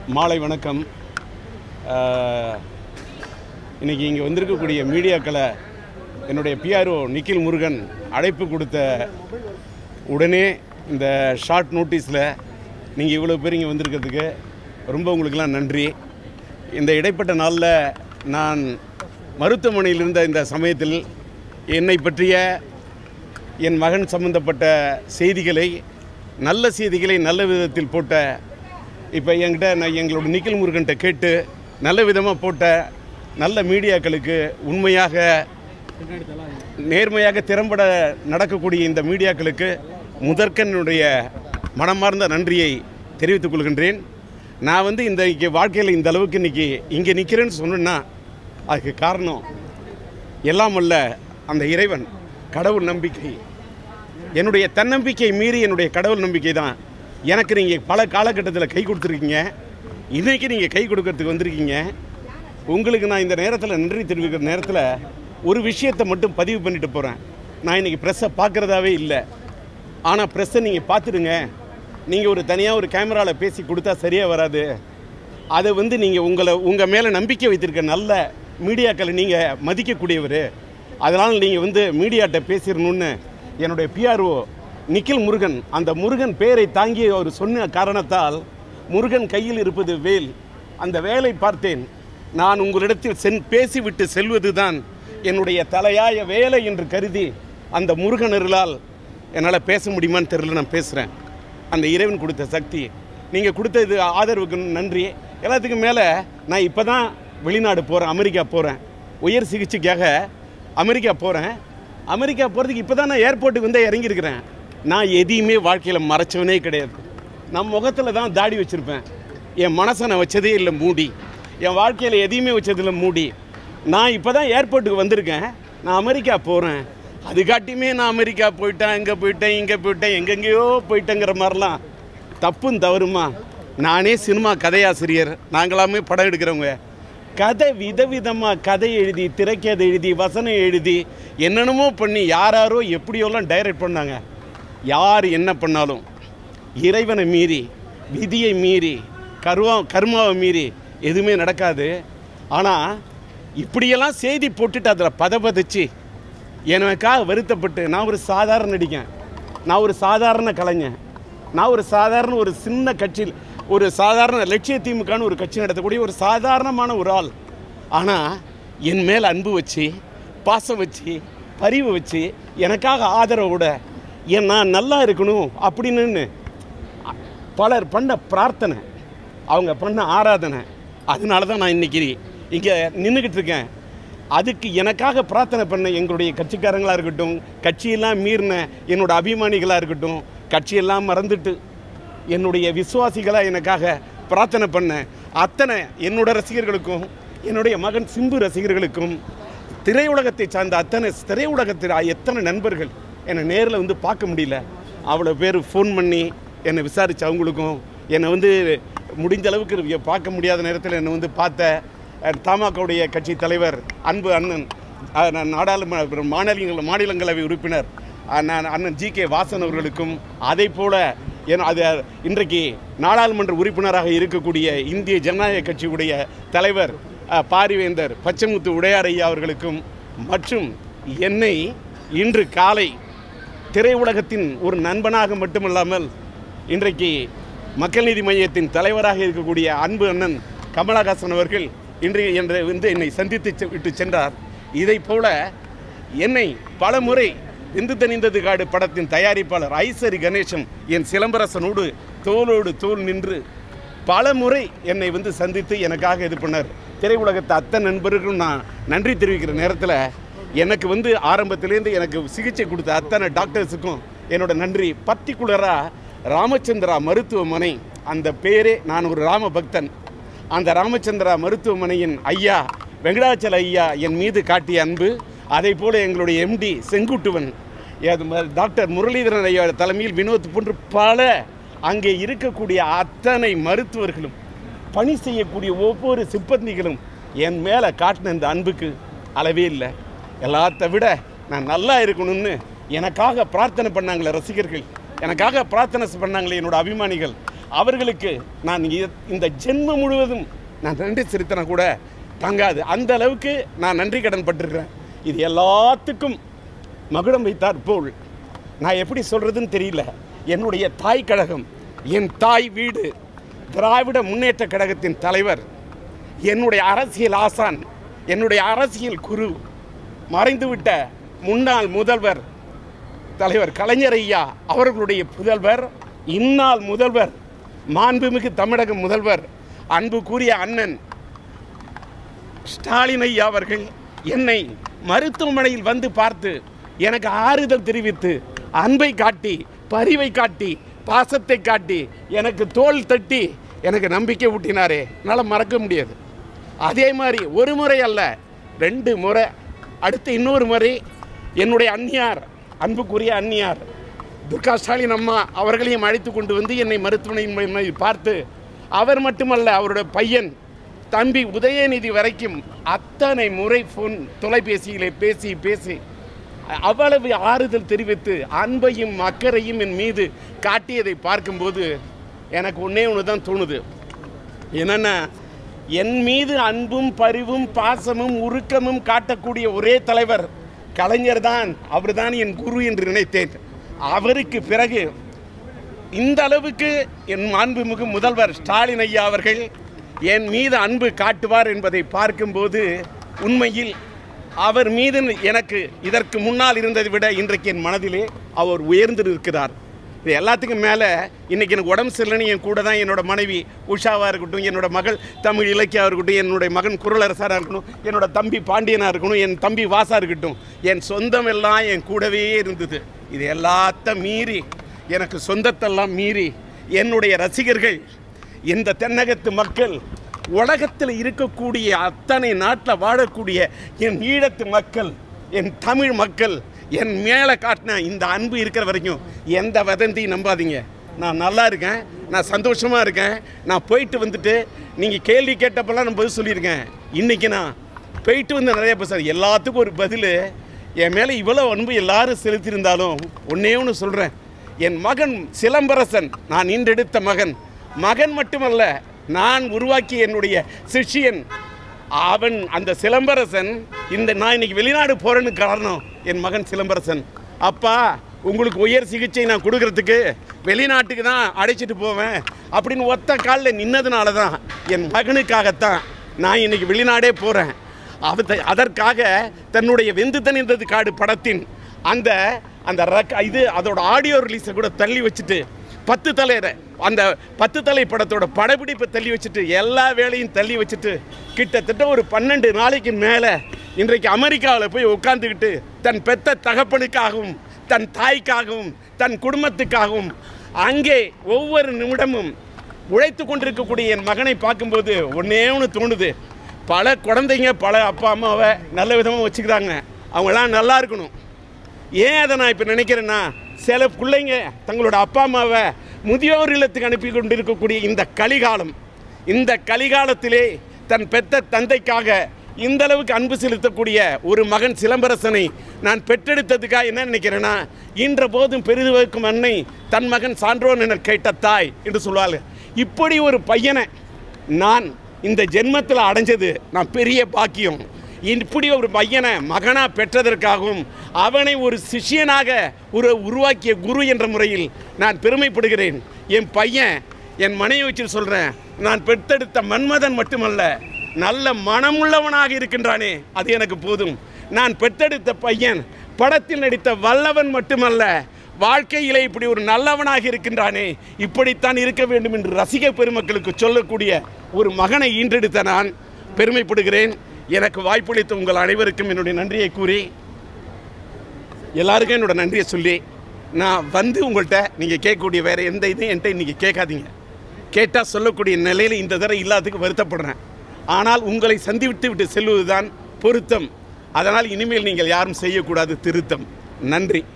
மாலை வணக்கம் அஹ், இன்னைக்கு இங்கே வந்திருக்கக்கூடிய மீடியாக்களை என்னுடைய பிஆர்ஓ நிக்கில் முருகன் அழைப்பு கொடுத்த உடனே இந்த ஷார்ட் நோட்டீஸில் நீங்கள் இவ்வளோ பேர் இங்கே வந்திருக்கிறதுக்கு ரொம்ப உங்களுக்கெல்லாம் நன்றி இந்த இடைப்பட்ட நாளில் நான் மருத்துவமனையில் இருந்த இந்த சமயத்தில் என்னை பற்றிய என் மகன் சம்பந்தப்பட்ட செய்திகளை நல்ல செய்திகளை நல்ல விதத்தில் போட்ட இப்போ என்கிட்ட நான் எங்களோட நிக்கில் முருகன்கிட்ட கேட்டு நல்ல விதமாக போட்ட நல்ல மீடியாக்களுக்கு உண்மையாக நேர்மையாக திறம்பட நடக்கக்கூடிய இந்த மீடியாக்களுக்கு முதற்கனுடைய மனமார்ந்த நன்றியை தெரிவித்துக் கொள்கின்றேன் நான் வந்து இந்த இங்கே வாழ்க்கையில் இந்த அளவுக்கு இன்றைக்கி இங்கே நிற்கிறேன்னு சொன்னேன்னா அதுக்கு காரணம் எல்லாம் அல்ல அந்த இறைவன் கடவுள் நம்பிக்கை என்னுடைய தன்னம்பிக்கை மீறி என்னுடைய கடவுள் நம்பிக்கை தான் எனக்கு நீங்கள் பல காலகட்டத்தில் கை கொடுத்துருக்கீங்க இன்றைக்கி நீங்கள் கை கொடுக்கறதுக்கு வந்திருக்கீங்க உங்களுக்கு நான் இந்த நேரத்தில் நன்றி தெரிவிக்கிற நேரத்தில் ஒரு விஷயத்தை மட்டும் பதிவு பண்ணிட்டு போகிறேன் நான் இன்றைக்கி ப்ரெஸ்ஸை பார்க்குறதாவே இல்லை ஆனால் ப்ரெஸ்ஸை நீங்கள் பார்த்துடுங்க நீங்கள் ஒரு தனியாக ஒரு கேமராவில் பேசி கொடுத்தா சரியாக வராது அதை வந்து நீங்கள் உங்களை உங்கள் மேலே நம்பிக்கை வைத்திருக்க நல்ல மீடியாக்களை நீங்கள் மதிக்கக்கூடியவர் அதனால் நீங்கள் வந்து மீடியாட்ட பேசிடணும்னு என்னுடைய பிஆர்ஓ நிக்கில் முருகன் அந்த முருகன் பேரை தாங்கி அவர் சொன்ன காரணத்தால் முருகன் கையில் இருப்பது வேல் அந்த வேலை பார்த்தேன் நான் உங்களிடத்தில் சென் பேசிவிட்டு செல்வது தான் என்னுடைய தலையாய வேலை என்று கருதி அந்த முருகனர்களால் என்னால் பேச முடியுமான்னு தெரியல நான் பேசுகிறேன் அந்த இறைவன் கொடுத்த சக்தி நீங்கள் கொடுத்த இது ஆதரவுக்கு நன்றி எல்லாத்துக்கும் மேலே நான் இப்போ தான் வெளிநாடு போகிறேன் அமெரிக்கா போகிறேன் உயர் சிகிச்சைக்காக அமெரிக்கா போகிறேன் அமெரிக்கா போகிறதுக்கு இப்போ தான் நான் ஏர்போர்ட்டுக்கு வந்து இறங்கியிருக்கிறேன் நான் எதையுமே வாழ்க்கையில் மறைச்சவனே கிடையாது நான் முகத்தில் தான் தாடி வச்சுருப்பேன் என் மனசை நான் வச்சதே இல்லை மூடி என் வாழ்க்கையில் எதையுமே வச்சதில்லை மூடி நான் இப்போ தான் ஏர்போர்ட்டுக்கு வந்திருக்கேன் நான் அமெரிக்கா போகிறேன் அதுக்காட்டியுமே நான் அமெரிக்கா போயிட்டேன் இங்கே போயிட்டேன் இங்கே போயிட்டேன் எங்கெங்கேயோ போயிட்டேங்கிற மாதிரிலாம் தப்பும் தவறுமா நானே சினிமா கதையாசிரியர் நாங்களாமே படம் எடுக்கிறவங்க கதை விதவிதமாக கதை எழுதி திரைக்கதை எழுதி வசனம் எழுதி என்னென்னமோ பண்ணி யாராரோ எப்படியோலாம் டைரக்ட் பண்ணாங்க யார் என்ன பண்ணாலும் இறைவனை மீறி விதியை மீறி கருவா கர்மாவை மீறி எதுவுமே நடக்காது ஆனால் இப்படியெல்லாம் செய்தி போட்டுட்டு அதில் பதபதிச்சு எனக்காக வருத்தப்பட்டு நான் ஒரு சாதாரண நடிகன் நான் ஒரு சாதாரண கலைஞன் நான் ஒரு சாதாரண ஒரு சின்ன கட்சியில் ஒரு சாதாரண லட்சிய திமுகன்னு ஒரு கட்சி நடத்தக்கூடிய ஒரு சாதாரணமான ஒரு ஆள் ஆனால் என் மேல் அன்பு வச்சு பாசம் வச்சு பரிவு வச்சு எனக்காக ஆதரவோட என் நான் நல்லா இருக்கணும் அப்படின்னு பலர் பண்ண பிரார்த்தனை அவங்க பண்ண ஆராதனை அதனால தான் நான் இன்றைக்கி இங்கே நின்றுக்கிட்டு இருக்கேன் அதுக்கு எனக்காக பிரார்த்தனை பண்ண எங்களுடைய கட்சிக்காரங்களாக இருக்கட்டும் கட்சியெல்லாம் மீறின என்னோட அபிமானிகளாக இருக்கட்டும் கட்சியெல்லாம் மறந்துட்டு என்னுடைய விசுவாசிகளாக எனக்காக பிரார்த்தனை பண்ண அத்தனை என்னோட ரசிகர்களுக்கும் என்னுடைய மகன் சிம்பு ரசிகர்களுக்கும் திரையுலகத்தை சார்ந்த அத்தனை திரையுலகத்தில் எத்தனை நண்பர்கள் என்னை நேரில் வந்து பார்க்க முடியல அவ்வளோ பேர் ஃபோன் பண்ணி என்னை விசாரித்த அவங்களுக்கும் என்னை வந்து முடிஞ்ச அளவுக்கு பார்க்க முடியாத நேரத்தில் என்னை வந்து பார்த்த அஹ், தமாகவுடைய கட்சி தலைவர் அன்பு அண்ணன் அஹ், நான் நாடாளுமன்ற மாநில மாநிலங்களவை உறுப்பினர் அண்ணன் அண்ணன் ஜி கே வாசன் அவர்களுக்கும் அதை போல ஏன்னா அது இன்றைக்கு நாடாளுமன்ற உறுப்பினராக இருக்கக்கூடிய இந்திய ஜனநாயக கட்சியுடைய தலைவர் அஹ், பாரிவேந்தர் பச்சைமுத்து உடையார் ஐயா அவர்களுக்கும் மற்றும் என்னை இன்று காலை திரையுலகத்தின் ஒரு நண்பனாக மட்டுமல்லாமல் இன்றைக்கு மக்கள் நீதி மையத்தின் தலைவராக இருக்கக்கூடிய அன்பு அண்ணன் கமலஹாசன் அவர்கள் இன்று என்று வந்து என்னை சந்தித்து செ- விட்டு சென்றார் இதைப் போல என்னை பல முறை இந்து தணிந்தது காடு படத்தின் தயாரிப்பாளர் ஐசரி கணேசன் என் சிலம்பரசனோடு தோளோடு தோள் நின்று பல முறை என்னை வந்து சந்தித்து எனக்காக இது பண்ணார் திரையுலகத்தை அத்தனை நண்பர்களும் நான் நன்றி தெரிவிக்கிற நேரத்தில் எனக்கு வந்து ஆரம்பத்திலேருந்து எனக்கு சிகிச்சை கொடுத்த அத்தனை டாக்டர்ஸுக்கும் என்னோட நன்றி பர்டிகுலராக ராமச்சந்திரா மருத்துவமனை அந்த பேரே நான் ஒரு ராம பக்தன் அந்த ராமச்சந்திரா மருத்துவமனையின் ஐயா வெங்கடாச்சல ஐயா என் மீது காட்டிய அன்பு அதை போல எங்களுடைய எம்டி செங்குட்டுவன் அது ம- டாக்டர் முரளிதரன் ஐயா தலைமையில் வினோத் போன்று பல அங்கே இருக்கக்கூடிய அத்தனை மருத்துவர்களும் பணி செய்யக்கூடிய ஒவ்வொரு சிப்பந்திகளும் என் மேலே காட்டின இந்த அன்புக்கு அளவே இல்லை எல்லாத்த விட நான் நல்லா இருக்கணும்னு எனக்காக பிரார்த்தனை பண்ணாங்களே ரசிகர்கள் எனக்காக பிரார்த்தனை பண்ணாங்களே என்னோட அபிமானிகள் அவர்களுக்கு நான் இ- இந்த ஜென்மம் முழுவதும் நான் நன்றி செலுத்தினா கூட தங்காது அந்த அளவுக்கு நான் நன்றி கடன் பட்டிருக்கிறேன் இது எல்லாத்துக்கும் மகுடம் வைத்தார் போல் நான் எப்படி சொல்கிறதுன்னு தெரியல என்னுடைய தாய் கழகம் என் தாய் வீடு திராவிட முன்னேற்ற கழகத்தின் தலைவர் என்னுடைய அரசியல் ஆசான் என்னுடைய அரசியல் குரு மறைந்துவிட்ட முன்னாள் முதல்வர் தலைவர் கலைஞர் ஐயா அவர்களுடைய புதல்வர் இந்நாள் முதல்வர் மாண்புமிகு தமிழக முதல்வர் அன்பு கூறிய அண்ணன் ஸ்டாலின் ஐயா அவர்கள் என்னை மருத்துவமனையில் வந்து பார்த்து எனக்கு ஆறுதல் தெரிவித்து அன்பை காட்டி பரிவை காட்டி பாசத்தை காட்டி எனக்கு தோள் தட்டி எனக்கு நம்பிக்கை ஊட்டினாரே என்னால் மறக்க முடியாது அதே மாதிரி ஒரு முறை அல்ல ரெண்டு முறை அடுத்து இன்னொரு முறை என்னுடைய அந்நியார் அன்புக்குரிய அந்நியார் துர்கா ஸ்டாலின் அம்மா அவர்களையும் அழைத்து கொண்டு வந்து என்னை மருத்துவமனையின் மூலமாக பார்த்து அவர் மட்டுமல்ல அவருடைய பையன் தம்பி உதயநிதி வரைக்கும் அத்தனை முறை ஃபோன் தொலைபேசியிலே பேசி பேசி அவ்வளவு ஆறுதல் தெரிவித்து அன்பையும் அக்கறையும் என் மீது காட்டியதை பார்க்கும்போது எனக்கு ஒன்றே ஒன்று தான் தோணுது என்னென்னா என் மீது அன்பும் பரிவும் பாசமும் உருக்கமும் காட்டக்கூடிய ஒரே தலைவர் கலைஞர் தான் அவர்தான் என் குரு என்று நினைத்தேன் அவருக்கு பிறகு இந்த அளவுக்கு என் மாண்புமிகு முதல்வர் ஸ்டாலின் ஐயா அவர்கள் என் மீது அன்பு காட்டுவார் என்பதை பார்க்கும்போது உண்மையில் அவர் மீது எனக்கு இதற்கு முன்னால் இருந்ததை விட இன்றைக்கு என் மனதிலே அவர் உயர்ந்து இருக்கிறார் இது எல்லாத்துக்கும் மேலே இன்னைக்கு எனக்கு உடம்பு சரியில்லைன்னு என் கூட தான் என்னோட மனைவி உஷாவாக இருக்கட்டும் என்னோட மகள் தமிழ் இலக்கியா இருக்கட்டும் என்னுடைய மகன் குரலரசராக இருக்கணும் என்னோட தம்பி பாண்டியனாக இருக்கணும் என் தம்பி வாசா இருக்கட்டும் என் சொந்தம் எல்லாம் என் கூடவே இருந்தது இது எல்லாத்த மீறி எனக்கு சொந்தத்தெல்லாம் மீறி என்னுடைய ரசிகர்கள் இந்த தென்னகத்து மக்கள் உலகத்தில் இருக்கக்கூடிய அத்தனை நாட்டில் வாழக்கூடிய என் ஈழத்து மக்கள் என் தமிழ் மக்கள் என் மேலே காட்டின இந்த அன்பு இருக்கிற வரைக்கும் எந்த வதந்தியும் நம்பாதீங்க நான் நல்லா இருக்கேன் நான் சந்தோஷமாக இருக்கேன் நான் போயிட்டு வந்துட்டு நீங்கள் கேள்வி கேட்டப்பெல்லாம் நான் பதில் சொல்லியிருக்கேன் இன்றைக்கி நான் போயிட்டு வந்து நிறைய பேசுகிறேன் எல்லாத்துக்கும் ஒரு பதில் என் மேலே இவ்வளோ அன்பு எல்லாரும் செலுத்தியிருந்தாலும் ஒன்றே ஒன்று சொல்கிறேன் என் மகன் சிலம்பரசன் நான் இன்றெடுத்த மகன் மகன் மட்டுமல்ல நான் உருவாக்கிய என்னுடைய சிஷ்யன் அவன் அந்த சிலம்பரசன் இந்த நான் இன்னைக்கு வெளிநாடு போகிறேன்னு காரணம் என் மகன் சிலம்பரசன் அப்பா உங்களுக்கு உயர் சிகிச்சை நான் கொடுக்கறதுக்கு வெளிநாட்டுக்கு தான் அழைச்சிட்டு போவேன் அப்படின்னு ஒத்த காலில் நின்னதுனால தான் என் மகனுக்காகத்தான் நான் இன்னைக்கு வெளிநாடே போகிறேன் அவ அதற்காக தன்னுடைய வெந்து தணிந்தது காடு படத்தின் அந்த அந்த ரக் இது அதோட ஆடியோ ரிலீஸை கூட தள்ளி வச்சுட்டு பத்து தலையரை அந்த பத்து தலை படத்தோட படப்பிடிப்பை தள்ளி வச்சுட்டு எல்லா வேலையும் தள்ளி வச்சுட்டு கிட்டத்தட்ட ஒரு பன்னெண்டு நாளைக்கு மேலே இன்றைக்கு அமெரிக்காவில் போய் உட்காந்துக்கிட்டு தன் பெத்த தகப்பனுக்காகவும் தன் தாய்க்காகவும் தன் குடும்பத்துக்காகவும் அங்கே ஒவ்வொரு நிமிடமும் உழைத்து கொண்டிருக்கக்கூடிய என் மகனை பார்க்கும்போது ஒன்றே ஒன்று தோணுது பல குழந்தைங்க பல அப்பா அம்மாவை நல்ல விதமாக வச்சுக்கிறாங்க அவங்களாம் நல்லா இருக்கணும் ஏன் அதை நான் இப்போ நினைக்கிறேன்னா சில பிள்ளைங்க தங்களோட அப்பா அம்மாவை முதியோர் இல்லத்துக்கு அனுப்பி கொண்டிருக்கக்கூடிய இந்த கலிகாலம் இந்த கலிகாலத்திலே தன் பெத்த தந்தைக்காக இந்த அளவுக்கு அன்பு செலுத்தக்கூடிய ஒரு மகன் சிலம்பரசனை நான் பெற்றெடுத்ததுக்காக என்ன நினைக்கிறேன்னா இன்ற போதும் பெரிது வைக்கும் அன்னை தன் மகன் சான்றோன் என கேட்ட தாய் என்று சொல்வாள் இப்படி ஒரு பையனை நான் இந்த ஜென்மத்தில் அடைஞ்சது நான் பெரிய பாக்கியம் இப்படி ஒரு பையனை மகனா பெற்றதற்காகவும் அவனை ஒரு சிஷ்யனாக ஒரு உருவாக்கிய குரு என்ற முறையில் நான் பெருமைப்படுகிறேன் என் பையன் என் மனைவி வச்சு சொல்கிறேன் நான் பெற்றெடுத்த மன்மதன் மட்டுமல்ல நல்ல மனமுள்ளவனாக இருக்கின்றானே அது எனக்கு போதும் நான் பெற்றெடுத்த பையன் படத்தில் நடித்த வல்லவன் மட்டுமல்ல வாழ்க்கையிலே இப்படி ஒரு நல்லவனாக இருக்கின்றானே இப்படித்தான் இருக்க வேண்டும் என்று ரசிக பெருமக்களுக்கு சொல்லக்கூடிய ஒரு மகனை ஈன்றெடுத்த நான் பெருமைப்படுகிறேன் எனக்கு வாய்ப்பளித்த உங்கள் அனைவருக்கும் என்னுடைய நன்றியை கூறி எல்லாருக்கும் என்னோட நன்றியை சொல்லி நான் வந்து உங்கள்கிட்ட நீங்கள் கேட்கக்கூடிய வேறு எந்த இதையும் என்கிட்ட இன்றைக்கி கேட்காதீங்க கேட்டால் சொல்லக்கூடிய நிலையில் இந்த தடவை இல்லாததுக்கு வருத்தப்படுறேன் ஆனால் உங்களை சந்திவிட்டு விட்டு செல்வதுதான் பொருத்தம் அதனால் இனிமேல் நீங்கள் யாரும் செய்யக்கூடாது திருத்தம் நன்றி